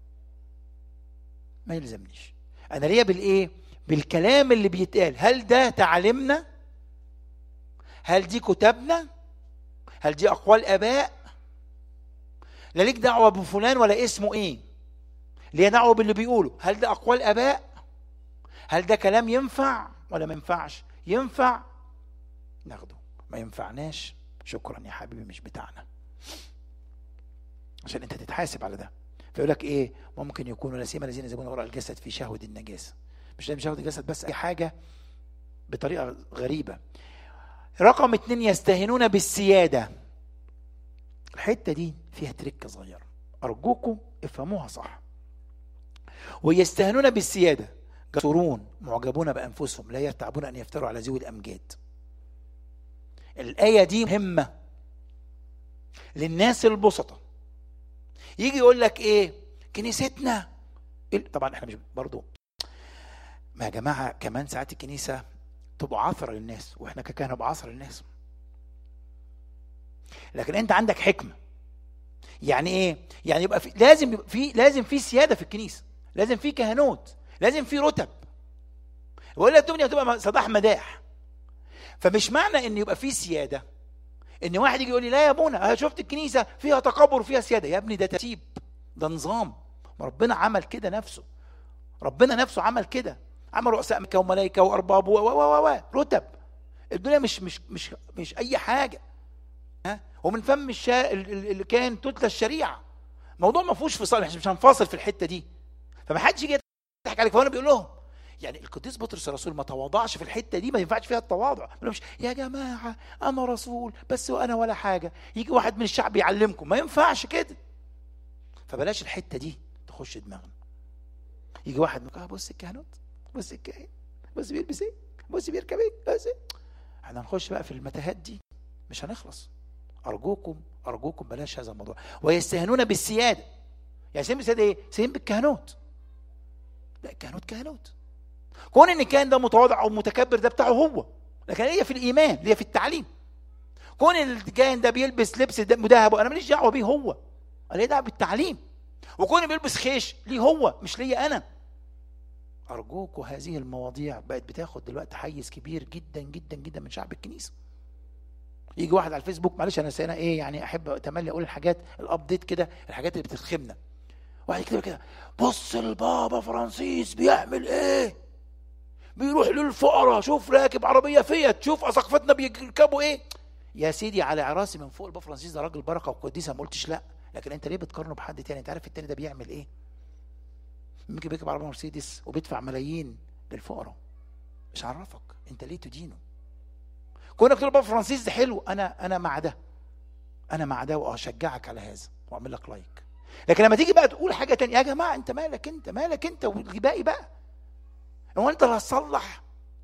A: ما يلزمنيش انا ليا بالايه بالكلام اللي بيتقال هل ده تعليمنا هل دي كتبنا هل دي اقوال اباء لا ليك دعوه بفلان ولا اسمه ايه ليه دعوه باللي بيقوله هل ده اقوال اباء هل ده كلام ينفع ولا ما ينفعش ينفع ناخده ما ينفعناش شكرا يا حبيبي مش بتاعنا عشان انت تتحاسب على ده فيقول لك ايه ممكن يكونوا لا سيما الذين يذهبون وراء الجسد في شهوه النجاسه مش مش شهوه الجسد بس اي حاجه بطريقه غريبه رقم اتنين يستهنون بالسياده الحته دي فيها تركه صغيره ارجوكم افهموها صح ويستهنون بالسياده جسورون معجبون بانفسهم لا يرتعبون ان يفتروا على ذوي الامجاد الايه دي مهمه للناس البسطه يجي يقول لك ايه كنيستنا طبعا احنا مش برضو ما يا جماعه كمان ساعات الكنيسه تبقى عثره للناس واحنا ككهنه نبقى عثره للناس لكن انت عندك حكمه يعني ايه يعني يبقى في لازم يبقى في لازم في سياده في الكنيسه لازم في كهنوت لازم في رتب والا الدنيا هتبقى صداح مداح فمش معنى ان يبقى في سياده ان واحد يجي يقول لي لا يا ابونا انا شفت الكنيسه فيها تكبر وفيها سياده يا ابني ده ترتيب ده نظام ربنا عمل كده نفسه ربنا نفسه عمل كده عمل رؤساء ملائكه وملائكه وارباب و و و رتب الدنيا مش مش مش مش اي حاجه ها ومن فم الشا... اللي كان تتلى الشريعه الموضوع ما فيهوش فصال احنا مش هنفاصل في الحته دي فما حدش يجي يضحك عليك فانا بيقول لهم يعني القديس بطرس الرسول ما تواضعش في الحته دي ما ينفعش فيها التواضع ما مش يا جماعه انا رسول بس وانا ولا حاجه يجي واحد من الشعب يعلمكم ما ينفعش كده فبلاش الحته دي تخش دماغنا يجي واحد من آه بص الكهنوت بص الكاهن بص بيلبس ايه بص بيركب ايه بص ايه احنا هنخش بقى في المتاهات دي مش هنخلص ارجوكم ارجوكم بلاش هذا الموضوع ويستهنون بالسياده يعني سين بالسياده ايه سين بالكهنوت لا الكهنوت كهنوت كون ان كان ده متواضع او متكبر ده بتاعه هو لكن هي في الايمان هي في التعليم كون الكاهن ده بيلبس لبس مذهب انا ماليش دعوه بيه هو انا ليه دعوه بالتعليم وكون بيلبس خيش ليه هو مش ليا انا ارجوكوا هذه المواضيع بقت بتاخد دلوقتي حيز كبير جدا جدا جدا من شعب الكنيسه يجي واحد على الفيسبوك معلش انا سنة ايه يعني احب تملي اقول الحاجات الابديت كده الحاجات اللي بتخمنا واحد يكتب كده بص البابا فرانسيس بيعمل ايه بيروح للفقراء شوف راكب عربيه فيت شوف اساقفتنا بيركبوا ايه يا سيدي على عراسي من فوق البابا فرانسيس ده راجل بركه وقديسه ما قلتش لا لكن انت ليه بتقارنه بحد تاني انت عارف التاني ده بيعمل ايه ممكن بيركب عربيه مرسيدس وبيدفع ملايين للفقراء مش عرفك انت ليه تدينه كونك تقول بابا فرانسيس ده حلو انا انا مع ده انا مع ده واشجعك على هذا واعمل لك لايك لكن لما تيجي بقى تقول حاجه تانية يا جماعه انت مالك انت مالك انت والباقي بقى هو انت اللي هتصلح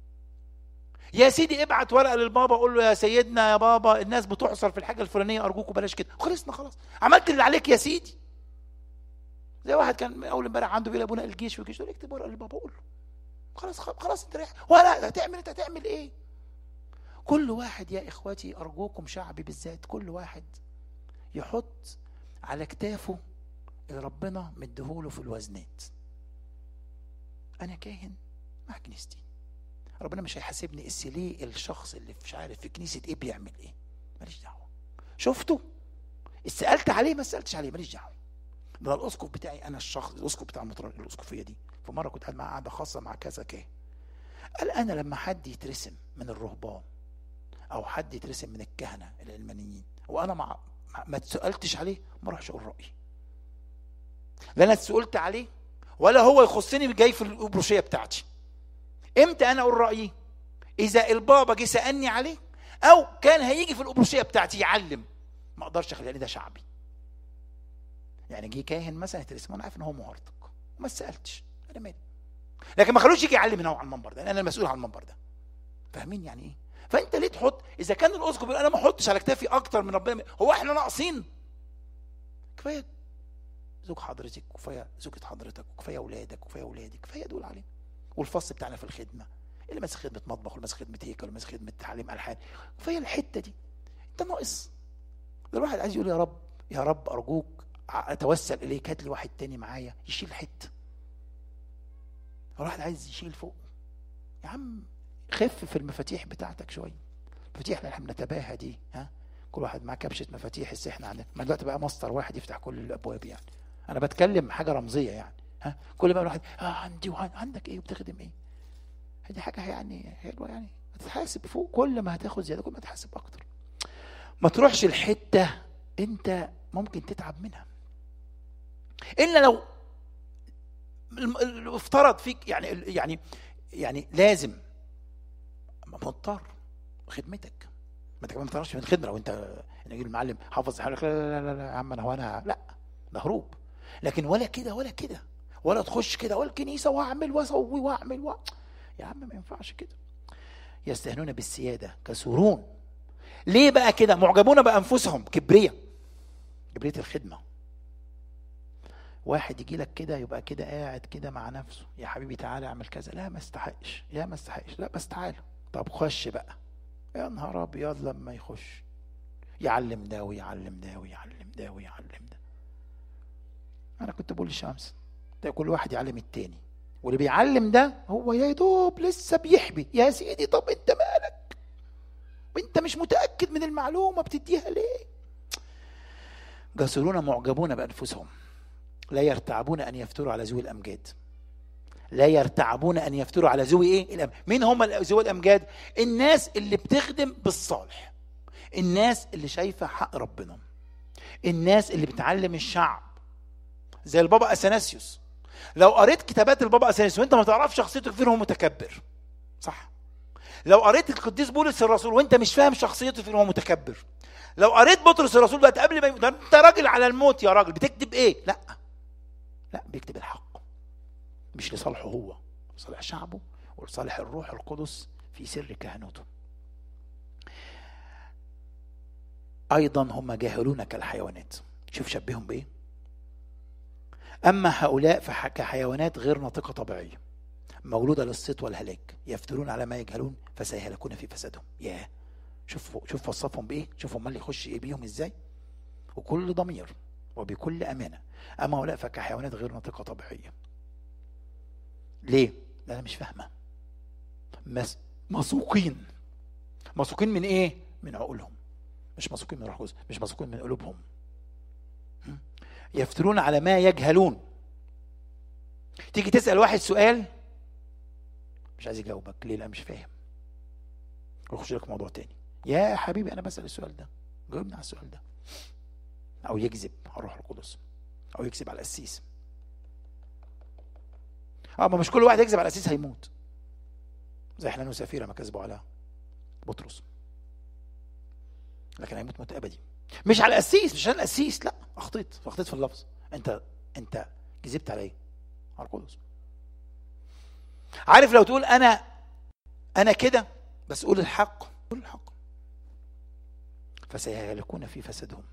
A: يا سيدي ابعت ورقه للبابا قول له يا سيدنا يا بابا الناس بتحصر في الحاجه الفلانيه ارجوكوا بلاش كده خلصنا خلاص عملت اللي عليك يا سيدي زي واحد كان اول امبارح عنده بيقول ابونا الجيش والجيش يقول اكتب ورقه للبابا قول له خلاص خلاص انت رايح ولا هتعمل انت هتعمل ايه كل واحد يا اخواتي ارجوكم شعبي بالذات كل واحد يحط على كتافه اللي ربنا مديهوله في الوزنات انا كاهن مع كنيستي ربنا مش هيحاسبني اس ليه الشخص اللي مش عارف في كنيسه ايه بيعمل ايه ماليش دعوه شفته سالت عليه ما سالتش عليه ماليش دعوه ده الاسقف بتاعي انا الشخص الاسقف بتاع المطران الاسقفيه دي في مره كنت قاعد مع قاعده خاصه مع كذا كاهن قال انا لما حد يترسم من الرهبان او حد يترسم من الكهنه العلمانيين وانا مع ما اتسالتش عليه ما اروحش اقول رايي لا انا اتسالت عليه ولا هو يخصني جاي في الابروشيه بتاعتي امتى انا اقول رايي اذا البابا جه سالني عليه او كان هيجي في الابروشيه بتاعتي يعلم ما اقدرش اخلي ده شعبي يعني جه كاهن مثلا يترسم وانا عارف ان هو معارضك وما سالتش انا مالي لكن ما خلوش يجي يعلم هنا على المنبر ده انا المسؤول عن المنبر ده فاهمين يعني ايه فانت ليه تحط اذا كان الاسقف بيقول انا ما احطش على كتافي اكتر من ربنا هو احنا ناقصين كفايه زوج حضرتك كفايه زوجة حضرتك وكفايه اولادك وكفايه اولادك كفايه دول علينا والفصل بتاعنا في الخدمه اللي ماسك خدمه مطبخ واللي ماسك خدمه هيكل واللي ماسك خدمه تعليم الحان كفايه الحته دي انت ناقص ده الواحد عايز يقول يا رب يا رب ارجوك اتوسل اليك هات لي واحد تاني معايا يشيل حته الواحد عايز يشيل فوق يا عم خف في المفاتيح بتاعتك شويه المفاتيح اللي احنا بنتباهى دي ها كل واحد معاه كبشه مفاتيح بس احنا عندنا ما دلوقتي بقى مصدر واحد يفتح كل الابواب يعني انا بتكلم حاجه رمزيه يعني ها كل ما الواحد اه عندي وعندك ايه وبتخدم ايه دي حاجه يعني حلوه يعني هتتحاسب فوق كل ما هتاخد زياده كل ما هتحاسب اكتر ما تروحش الحته انت ممكن تتعب منها الا لو افترض فيك يعني يعني يعني لازم مضطر خدمتك ما انت كمان ما تعرفش من الخدمه لو انت نجيب المعلم حافظ حالك لا لا لا لا يا عم انا هو انا لا ده هروب لكن ولا كده ولا كده ولا تخش كده ولا الكنيسه واعمل واسوي واعمل و... يا عم ما ينفعش كده يستهنون بالسياده كسرون ليه بقى كده معجبون بانفسهم كبريه كبريه الخدمه واحد يجي لك كده يبقى كده قاعد كده مع نفسه يا حبيبي تعالى اعمل كذا لا ما استحقش يا ما استحقش لا بس تعالى طب خش بقى يا نهار ابيض لما يخش يعلم ده ويعلم ده ويعلم ده ويعلم ده انا كنت بقول للشمس ده كل واحد يعلم التاني واللي بيعلم ده هو يا دوب لسه بيحبي يا سيدي طب انت مالك وانت مش متاكد من المعلومه بتديها ليه جسرون معجبون بانفسهم لا يرتعبون ان يفتروا على ذوي الامجاد لا يرتعبون ان يفتروا على ذوي ايه الأم... مين هم ذوي الامجاد الناس اللي بتخدم بالصالح الناس اللي شايفه حق ربنا الناس اللي بتعلم الشعب زي البابا اثناسيوس لو قريت كتابات البابا اثناسيوس وانت ما تعرفش شخصيته فين هو متكبر صح لو قريت القديس بولس الرسول وانت مش فاهم شخصيته فين هو متكبر لو قريت بطرس الرسول دلوقتي قبل ما يموت انت راجل على الموت يا راجل بتكتب ايه لا لا بيكتب الحق مش لصالحه هو لصالح شعبه ولصالح الروح القدس في سر كهنوته ايضا هم جاهلون كالحيوانات شوف شبههم بايه اما هؤلاء فكحيوانات غير ناطقه طبيعيه مولوده للصيت والهلاك يفترون على ما يجهلون فسيهلكون في فسادهم ياه شوف شوف وصفهم بايه شوف امال يخش ايه بيهم ازاي وكل ضمير وبكل امانه اما هؤلاء فكحيوانات غير ناطقه طبيعيه ليه انا مش فاهمه مس... مسوقين مسوقين من ايه من عقولهم مش مسوقين من روح مش مسوقين من قلوبهم يفترون على ما يجهلون تيجي تسال واحد سؤال مش عايز يجاوبك ليه لا مش فاهم ويخش لك موضوع تاني يا حبيبي انا بسال السؤال ده جاوبني على السؤال ده او يكذب على الروح القدس او يكذب على القسيس اه ما مش كل واحد يكذب على القسيس هيموت زي حنان وسفيره ما كذبوا على بطرس لكن هيموت موت ابدي مش على القسيس مش على القسيس لا اخطيت اخطيت في اللفظ انت انت كذبت على ايه؟ على القدس عارف لو تقول انا انا كده بس قول الحق قول الحق فسيهلكون في فسادهم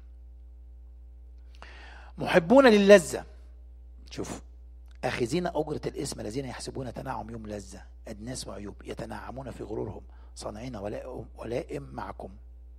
A: محبون للذة شوف آخذين أجرة الاسم الذين يحسبون تنعم يوم لذة أدناس وعيوب يتنعمون في غرورهم صانعين ولائم, ولائم معكم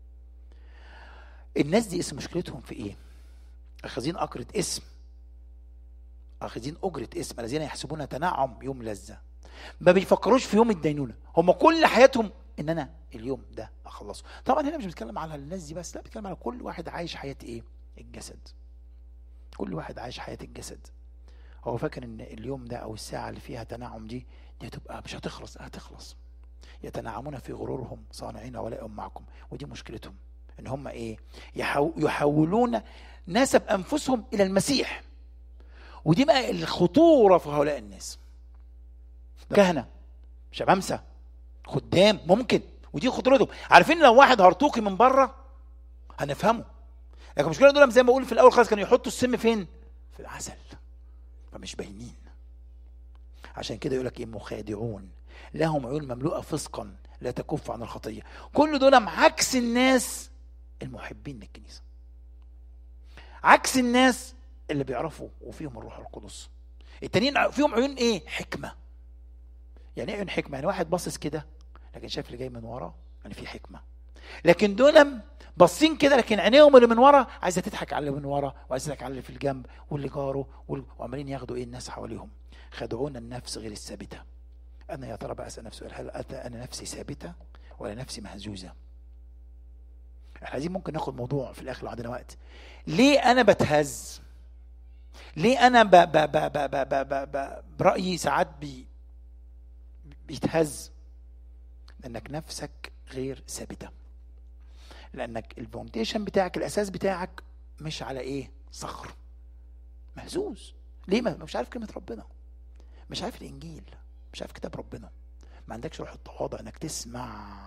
A: الناس دي اسم مشكلتهم في ايه اخذين اجرة اسم اخذين اجرة اسم الذين يحسبون تنعم يوم لذة ما بيفكروش في يوم الدينونة هم كل حياتهم ان انا اليوم ده اخلصه طبعا هنا مش بتكلم على الناس دي بس لا بتكلم على كل واحد عايش حياة ايه الجسد كل واحد عايش حياة الجسد هو فاكر ان اليوم ده او الساعة اللي فيها تنعم دي دي هتبقى مش هتخلص هتخلص يتنعمون في غرورهم صانعين ولائم معكم ودي مشكلتهم ان هم ايه يحو يحولون نسب انفسهم الى المسيح ودي بقى الخطوره في هؤلاء الناس كهنه شمامسه خدام ممكن ودي خطورتهم عارفين لو واحد هرطوقي من بره هنفهمه لكن المشكله دول زي ما بقول في الاول خالص كانوا يحطوا السم فين في العسل فمش باينين عشان كده يقول لك ايه مخادعون لهم عيون مملوءه فسقا لا تكف عن الخطيه كل دول عكس الناس المحبين للكنيسه عكس الناس اللي بيعرفوا وفيهم الروح القدس التانيين فيهم عيون ايه حكمه يعني ايه عيون حكمه يعني واحد باصص كده لكن شايف اللي جاي من وراه يعني في حكمه لكن دول باصين كده لكن عينيهم اللي من ورا عايزه تضحك على اللي من ورا وعايزه تضحك على اللي في الجنب واللي جاره وال- وعمالين ياخدوا ايه الناس حواليهم خدعون النفس غير الثابته انا يا ترى بسال نفسي سؤال هل أت- انا نفسي ثابته ولا نفسي مهزوزه احنا عايزين ممكن ناخد موضوع في الاخر لو عندنا وقت ليه انا بتهز ليه انا ب ب ب ب ب ب ب ب برايي ساعات بي بيتهز لانك نفسك غير ثابته لانك الفاونديشن بتاعك الاساس بتاعك مش على ايه صخر مهزوز ليه ما مش عارف كلمه ربنا مش عارف الانجيل مش عارف كتاب ربنا ما عندكش روح التواضع انك تسمع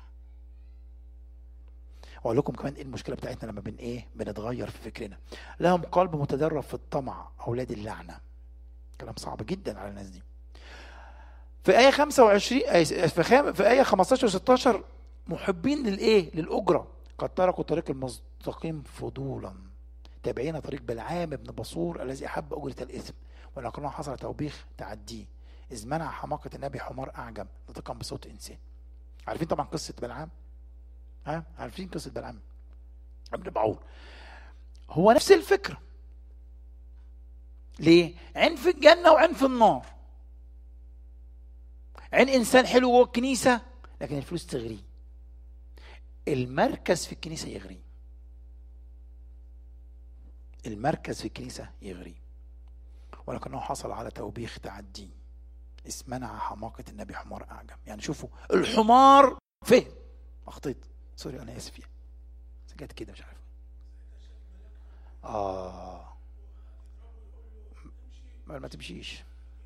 A: واقول لكم كمان ايه المشكله بتاعتنا لما بن ايه بنتغير في فكرنا لهم قلب متدرب في الطمع اولاد اللعنه كلام صعب جدا على الناس دي في آية 25 آية- في خام في آية 15 و 16 محبين للإيه؟ للأجرة قد تركوا طريق المستقيم فضولا تابعين طريق بلعام بن بصور الذي أحب أجرة الإثم ولكنه حصل توبيخ تعديه إذ منع حماقة النبي حمار أعجم نطقا بصوت إنسان عارفين طبعا قصة بلعام؟ ها؟ عارفين قصة بلعام؟ ابن بعور هو نفس الفكرة ليه؟ عين في الجنة وعين في النار عين انسان حلو جوه الكنيسه لكن الفلوس تغريه المركز في الكنيسه يغريه المركز في الكنيسه يغريه ولكنه حصل على توبيخ تعدي إذ منع حماقة النبي حمار أعجم يعني شوفوا الحمار فهم أخطيت سوري أنا آسف يعني بس جت كده مش عارف آه ما ما تمشيش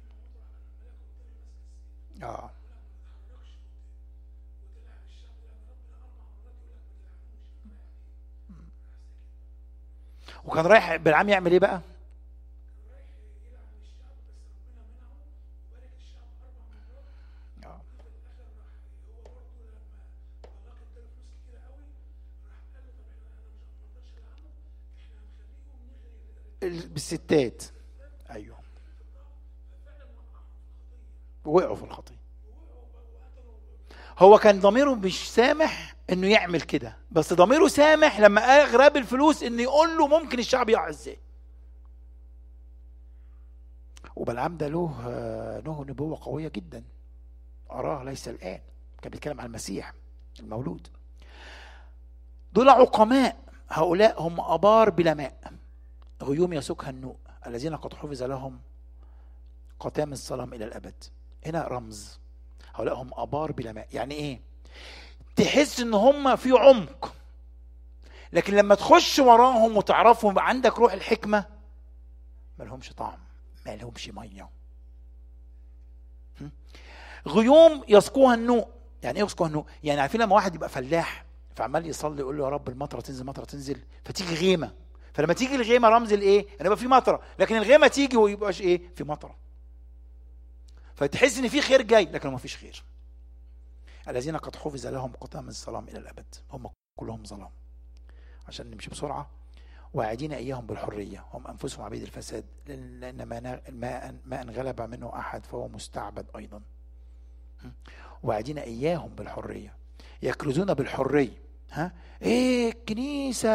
A: اه وكان رايح بالعام يعمل ايه بقى؟ آه. ال- بالستات ايوه وقعوا في الخطيه هو كان ضميره مش سامح انه يعمل كده بس ضميره سامح لما اغرب الفلوس انه يقول له ممكن الشعب يقع ازاي وبلعام ده له آه، له نبوه قويه جدا اراه ليس الان كان بيتكلم عن المسيح المولود دول عقماء هؤلاء هم ابار بلا ماء غيوم يسوكها النوء الذين قد حفظ لهم قتام الظلام الى الابد هنا رمز هؤلاء هم ابار بلا ماء يعني ايه تحس ان هم في عمق لكن لما تخش وراهم وتعرفهم يبقى عندك روح الحكمه ما لهمش طعم ما لهمش ميه هم؟ غيوم يسقوها النوء يعني ايه يسقوها النوء يعني عارفين لما واحد يبقى فلاح فعمال يصلي يقول له يا رب المطره تنزل مطره تنزل فتيجي غيمه فلما تيجي الغيمه رمز الايه؟ ان يبقى في مطره لكن الغيمه تيجي ويبقاش ايه؟ في مطره فتحس ان في خير جاي لكن ما فيش خير الذين قد حفظ لهم قطام الظلام الى الابد هم كلهم ظلام عشان نمشي بسرعه واعدين اياهم بالحريه هم انفسهم عبيد الفساد لان ما ما ما انغلب منه احد فهو مستعبد ايضا واعدين اياهم بالحريه يكرزون بالحريه ها ايه الكنيسه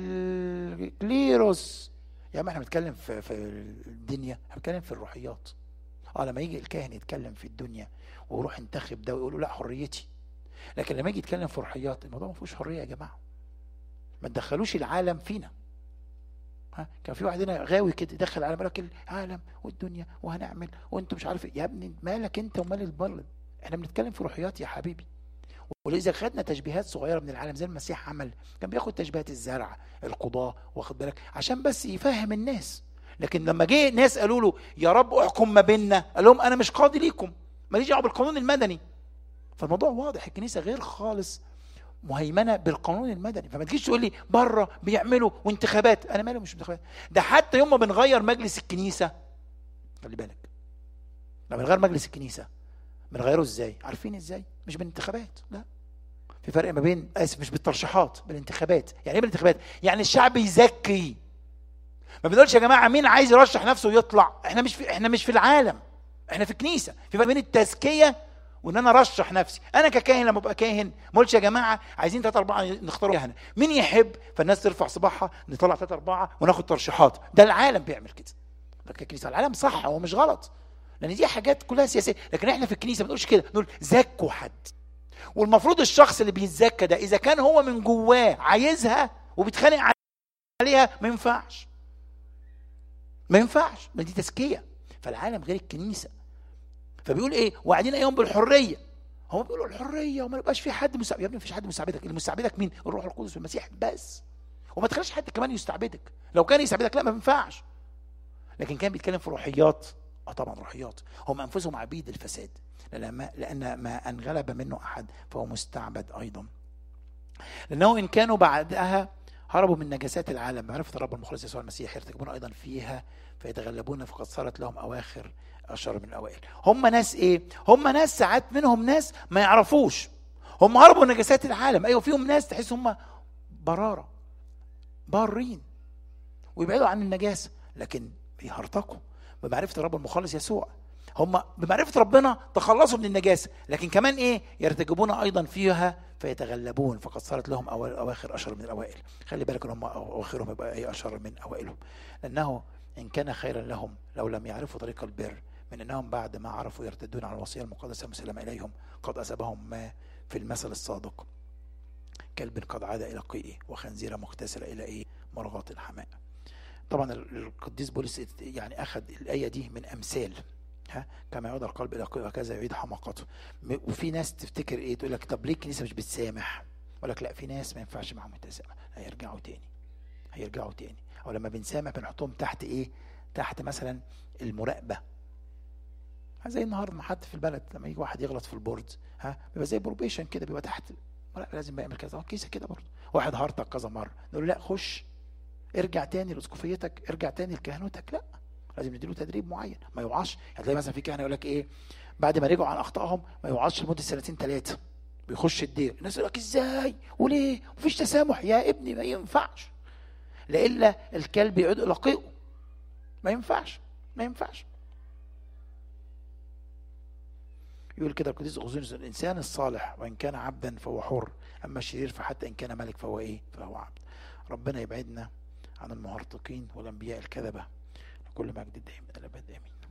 A: الكليروس يا ما احنا بنتكلم في في الدنيا احنا بنتكلم في الروحيات اه لما يجي الكاهن يتكلم في الدنيا ويروح ينتخب ده ويقول له لا حريتي لكن لما يجي يتكلم في روحيات الموضوع ما فيهوش حريه يا جماعه ما تدخلوش العالم فينا ها كان في واحد هنا غاوي كده دخل العالم قال لك العالم والدنيا وهنعمل وانتم مش عارف يا ابني مالك انت ومال البلد احنا بنتكلم في روحيات يا حبيبي ولذا خدنا تشبيهات صغيره من العالم زي المسيح عمل كان بياخد تشبيهات الزرع القضاه واخد بالك عشان بس يفهم الناس لكن لما جه ناس قالوا له يا رب احكم ما بيننا قال لهم انا مش قاضي ليكم ماليش دعوه بالقانون المدني فالموضوع واضح الكنيسه غير خالص مهيمنه بالقانون المدني فما تجيش تقول لي بره بيعملوا وانتخابات انا مالي مش انتخابات ده حتى يوم ما بنغير مجلس الكنيسه خلي بالك لما بنغير مجلس الكنيسه بنغيره ازاي عارفين ازاي مش بالانتخابات لا في فرق ما بين اسف مش بالترشيحات بالانتخابات يعني ايه بالانتخابات يعني الشعب يزكي ما بنقولش يا جماعه مين عايز يرشح نفسه ويطلع احنا مش في احنا مش في العالم احنا في الكنيسه في فرق بين التزكيه وان انا ارشح نفسي انا ككاهن لما ابقى كاهن ما قلتش يا جماعه عايزين ثلاثه اربعه نختاروا كهنه مين يحب فالناس ترفع صباحها نطلع ثلاثه اربعه وناخد ترشيحات ده العالم بيعمل كده لكن الكنيسه العالم صح هو مش غلط لان دي حاجات كلها سياسيه لكن احنا في الكنيسه ما بنقولش كده نقول زكوا حد والمفروض الشخص اللي بيتزكى ده اذا كان هو من جواه عايزها وبيتخانق عليها ما ينفعش ما ينفعش ما دي تزكيه فالعالم غير الكنيسه فبيقول ايه وعدين ايام بالحريه هم بيقولوا الحريه وما يبقاش في حد مساعد يا ابني مفيش حد مساعدك اللي مساعدك مين الروح القدس والمسيح بس وما تخليش حد كمان يستعبدك لو كان يستعبدك لا ما ينفعش لكن كان بيتكلم في روحيات اه طبعا روحيات هم انفسهم عبيد الفساد لان ما, لأن ما انغلب منه احد فهو مستعبد ايضا لانه ان كانوا بعدها هربوا من نجاسات العالم معرفة الرب المخلص يسوع المسيح يرتكبون أيضا فيها فيتغلبون فقد صارت لهم أواخر أشر من الأوائل هم ناس إيه؟ هم ناس ساعات منهم ناس ما يعرفوش هم هربوا من نجاسات العالم أيوة فيهم ناس تحس هم برارة بارين ويبعدوا عن النجاسة لكن بيهرطقوا بمعرفة الرب المخلص يسوع هم بمعرفة ربنا تخلصوا من النجاسة لكن كمان ايه يرتكبون ايضا فيها فيتغلبون فقد صارت لهم اواخر اشر من الاوائل خلي بالك ان هم اواخرهم يبقى ايه اشر من اوائلهم لانه ان كان خيرا لهم لو لم يعرفوا طريق البر من انهم بعد ما عرفوا يرتدون على الوصيه المقدسه المسلمه اليهم قد اصابهم ما في المثل الصادق كلب قد عاد الى قيئه وخنزيره مغتسله الى ايه مرغات الحماء طبعا القديس بولس يعني اخذ الايه دي من امثال ها كما يعود القلب الى قيء وكذا يعيد حماقته وفي ناس تفتكر ايه تقول لك طب ليه الكنيسه مش بتسامح يقول لك لا في ناس ما ينفعش معاهم التسامح هيرجعوا تاني هيرجعوا تاني او لما بنسامح بنحطهم تحت ايه تحت مثلا المراقبه زي النهارده ما حد في البلد لما يجي واحد يغلط في البورد ها بيبقى زي بروبيشن كده بيبقى تحت المراقبه لازم يعمل كذا كيسه كده برضه واحد هارتك كذا مره نقول له لا خش ارجع تاني لاسقفيتك ارجع تاني لكهنوتك لا لازم نديله تدريب معين ما يوعظش هتلاقي مثلا في كهنه يقول لك ايه بعد ما رجعوا عن اخطائهم ما يوعظش لمده سنتين ثلاثه بيخش الدير الناس يقول لك ازاي وليه مفيش تسامح يا ابني ما ينفعش لإلا الكلب يعود الى قيئه ما ينفعش ما ينفعش يقول كده القديس اغزونيوس الانسان الصالح وان كان عبدا فهو حر اما الشرير فحتى ان كان ملك فهو ايه فهو عبد ربنا يبعدنا عن المهرطقين والانبياء الكذبه كل مجد دائم الى الابد امين